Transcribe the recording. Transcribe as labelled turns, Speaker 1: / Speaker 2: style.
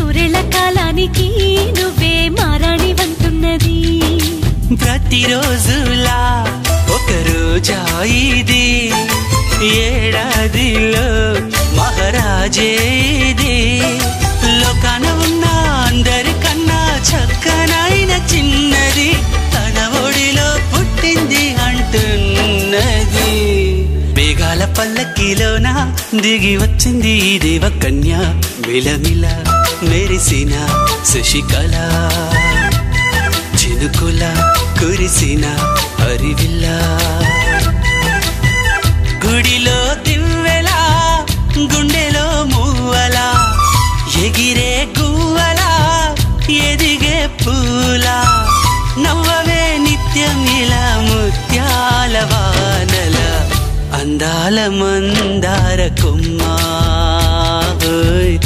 Speaker 1: నూరేళ్ల కాలానికి నువ్వే మారాణి వంతున్నది
Speaker 2: ప్రతిరోజులా ఒక రోజా ఇది ఏడాదిలో మహారాజే ఇది లోకాన ఉన్న అందరికన్నా చక్కనైన చిన్నది తన ఒడిలో పుట్టింది అంటున్నది మేఘాల పల్లకిలోన దిగి వచ్చింది ఈ దేవకన్య మిలమిల మెరిసిన శశికళ చినుకుల కురిసిన హరివిల్లా గుడిలో దివ్వెలా గుండెలో మూవలా ఎగిరే గువ్వలా ఎదిగే పూలా నవ్వవే నిత్యం ఇలా ముత్యాల వానల అందాల మందార కొమ్మ ఓయ్